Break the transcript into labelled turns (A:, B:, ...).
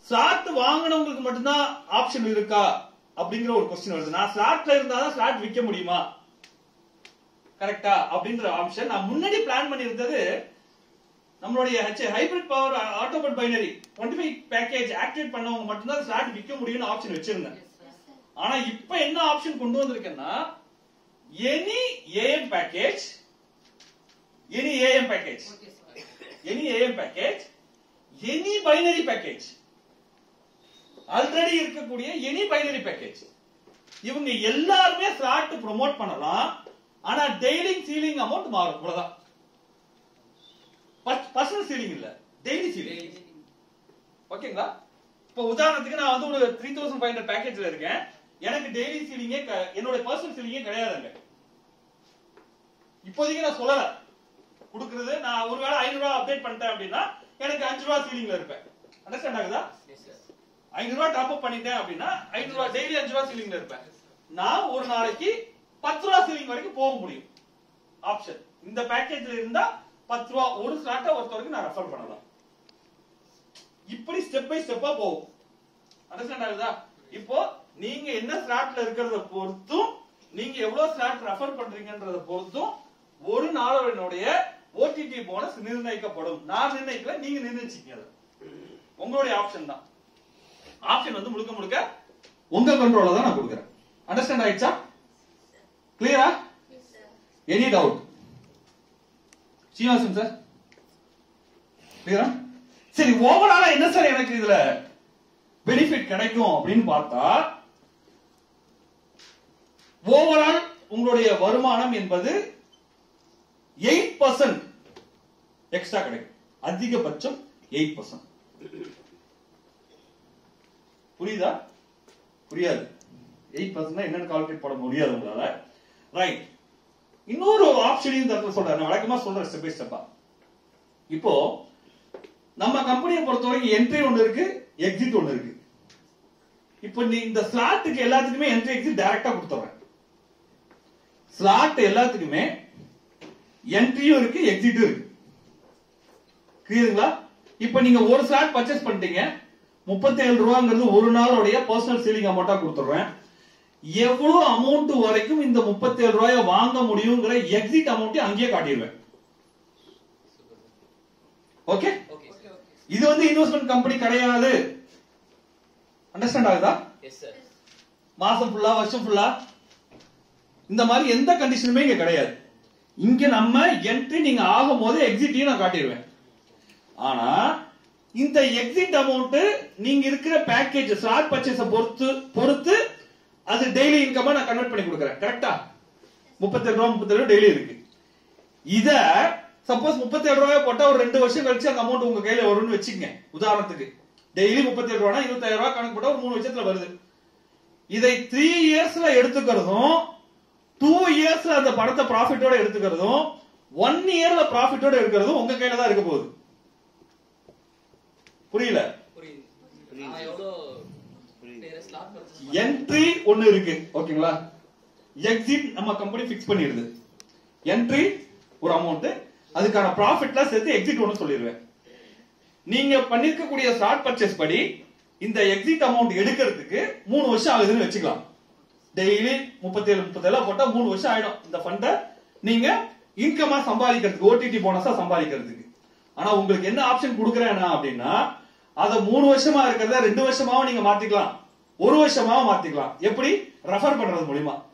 A: slot வாங்கினவங்களுக்கு மட்டும்தான் option இருக்கா அப்படிங்கிற ஒரு கொஸ்டின் வருது நான் ஸ்லாட்ல இருந்தாதான் ஸ்லாட் விற்க முடியுமா கரெக்டா அப்படின்ற ஆப்ஷன் நான் முன்னாடி பிளான் பண்ணியிருந்தது நம்மளுடைய hybrid power autobot binary twenty five package activate பண்ணவங்க மட்டும்தான் ஸ்லாட் விற்க முடியும்னு ஆப்ஷன் வச்சிருந்தேன் ஆனா இப்ப என்ன ஆப்ஷன் கொண்டு வந்திருக்கேன்னா any AM package any AM package any AM package any binary package already இருக்கக்கூடிய எனி பைனரி பேக்கேஜ் இவங்க எல்லாருமே ஸ்லாட் ப்ரோமோட் பண்ணலாம் ஆனா டெய்லி சீலிங் அமௌண்ட் மாறும் இவ்வளவுதான் பர்சனல் சீலிங் இல்ல டெய்லி சீலிங் ஓகேங்களா இப்போ உதாரணத்துக்கு நான் வந்து ஒரு த்ரீ தௌசண்ட் ஃபைவ் ஹண்ட்ரட் பேக்கேஜ்ல இருக்கேன் எனக்கு டெய்லி சீலிங்கே என்னோட பர்சனல் சீலிங்கே கிடையாதுங்க இப்போதைக்கு நான் சொல்லல கொடுக்கறது நான் ஒருவேளை ஐநூறு ரூபாய் அப்டேட் பண்ணிட்டேன் அப்படின்னா எனக்கு அஞ்சு ரூபா சீலிங்ல இருப்பேன் அண்டர்ஸ்டாண்ட் ஆகுதா ஐநூறு ரூபாய் டாப் அப் பண்ணிட்டேன் அப்படின்னா ஐநூறு ரூபாய் டெய்லி அஞ்சு ரூபா சீலிங்ல இருப்பேன் நான் ஒரு நாளைக்கு பத்து ரூபா சீலிங் வரைக்கும் போக முடியும் ஆப்ஷன் இந்த பேக்கேஜ்ல இருந்தா பத்து ரூபா ஒரு ஸ்லாட்டை ஒருத்தவருக்கு நான் ரெஃபர் பண்ணலாம் இப்படி ஸ்டெப் பை ஸ்டெப்பா போகும் அண்டர்ஸ்டாண்ட் ஆகுதா இப்போ நீங்க என்ன ஸ்லாட்ல இருக்கிறத பொறுத்தும் நீங்க எவ்வளவு ஸ்லாட் ரெஃபர் பண்றீங்கன்றத பொறுத்தும் ஒரு நாளனுடைய ஓடிடி போனஸ் நிர்ணயிக்கப்படும் நான் நிர்ணயிக்கல நீங்க நிர்ணயிச்சீங்க அதை உங்களுடைய ஆப்ஷன் தான் ஆப்ஷன் வந்து முழுக்க முழுக்க உங்க கண்ட்ரோல தான் நான் கொடுக்குறேன் அண்டர்ஸ்டாண்ட் ஆயிடுச்சா கிளியரா எனி டவுட் சீனிவாசன் சார் கிளியரா சரி ஓவராலா என்ன சார் எனக்கு இதுல பெனிஃபிட் கிடைக்கும் அப்படின்னு பார்த்தா ஓவரால் உங்களுடைய வருமானம் என்பது எயிட் பர்சன்ட் எக்ஸ்ட்ரா கிடைக்கும் அதிகபட்சம் எயிட் பர்சன்ட் புரியுதா புரியாது எயிட் பர்சன்ட் என்னன்னு கால்குலேட் பண்ண முடியாது உங்களால ரைட் இன்னொரு ஆப்ஷனையும் தரத்துல சொல்றேன் நான் வழக்கமா சொல்றேன் ஸ்டெப் பை ஸ்டெப்பா இப்போ நம்ம கம்பெனியை பொறுத்த வரைக்கும் என்ட்ரி ஒன்னு இருக்கு எக்ஸிட் ஒன்னு இருக்கு இப்போ நீ இந்த ஸ்லாட்டுக்கு எல்லாத்துக்குமே என்ட்ரி எக்ஸிட் டைரக்டா கொடுத்துறேன் ஸ்லாட் எல்லாத்துக்குமே என்ட்ரியும் இருக்கு எக்ஸிட்டும் இருக்கு புரியுதுங்களா இப்போ நீங்க ஒரு ஸ்லாட் பர்ச்சேஸ் பண்ணிட்டீங்க முப்பத்தி ஏழு ரூபாங்கிறது ஒரு நாளுடைய பர்சனல் சீலிங் அமௌண்டா கொடுத்துறேன் எவ்வளவு அமௌண்ட் வரைக்கும் இந்த முப்பத்தி ஏழு ரூபாய வாங்க முடியுங்கிற எக்ஸிட் அமௌண்ட் அங்கேயே காட்டிடுவேன் ஓகே
B: ஓகே சார்
A: இது வந்து இன்வெஸ்ட்மெண்ட் கம்பெனி கிடையாது அண்டர்ஸ்டாண்ட் ஆகுதா
B: எஸ் சார்
A: மாசம் ஃபுல்லா வருஷம் ஃபுல்லா இந்த மாதிரி எந்த கண்டிஷனுமே இங்க கிடையாது இங்க நம்ம என்ட்ரி நீங்க ஆகும் போது எக்ஸிட்டையும் நான் காட்டிடுவேன் ஆனா இந்த எக்ஸிட் அமௌண்ட் நீங்க இருக்கிற பேக்கேஜ் ஸ்லாட் பர்ச்சேஸ பொறுத்து பொறுத்து அது டெய்லி இன்கமா நான் கன்வெர்ட் பண்ணி கொடுக்குறேன் கரெக்டா முப்பத்தேழு ரூபா முப்பத்தேழு டெய்லி இருக்கு இத சப்போஸ் முப்பத்தேழு ரூபாய் போட்டா ஒரு ரெண்டு வருஷம் கழிச்சு அந்த அமௌண்ட் உங்க கையில வரும்னு வச்சுக்கங்க உதாரணத்துக்கு டெய்லி முப்பத்தேழு ரூபாய் இருபத்தாயிரம் ரூபாய் கணக்கு போட்டா ஒரு மூணு வருஷத்துல வருது இதை த்ரீ இயர்ஸ்ல எடுத்துக்கிறதும் டூ இயர்ஸ்ல அந்த படத்தை ப்ராஃபிட்டோட எடுத்துக்கிறதும் ஒன் இயர்ல ப்ராஃபிட்டோட எடுக்கிறதும் உங்க கையில தான் இருக்க போகுது புரியல
B: புரியுது நான் எவ்வளோ ஸ்லாட் பர்ச்சேஸ்
A: என்ட்ரி ஒண்ணு இருக்கு ஓகேங்களா எக்ஸிட் நம்ம கம்பெனி ஃபிக்ஸ் பண்ணிடுது என்ட்ரி ஒரு அமௌண்ட் அதுக்கான ப்ராஃபிட்லாம் சேர்த்து எக்ஸிட் ஒன்னு சொல்லிடுவேன் நீங்க பண்ணிருக்கக்கூடிய ஸ்டார்ட் பர்ச்சேஸ் படி இந்த எக்ஸிட் அமௌண்ட் எடுக்கிறதுக்கு மூணு வருஷம் ஆகுதுன்னு வச்சுக்கலாம் டெய்லி முப்பத்தேழு முப்பத்தேழு போட்டா மூணு வருஷம் ஆயிடும் இந்த ஃபண்டை நீங்க இன்கமா சம்பாதிக்கிறதுக்கு ஓடிடி போனஸா சம்பாதிக்கிறதுக்கு ஆனா உங்களுக்கு என்ன ஆப்ஷன் கொடுக்குறேன்னா அப்படின்னா அத மூணு வருஷமா இருக்கிறத ரெண்டு வருஷமாவும் நீங்க மாத்திக்கலாம் ஒரு வருஷமாவும் மாத்திக்கலாம் எப்படி ரெஃபர் பண்றது மூலியமா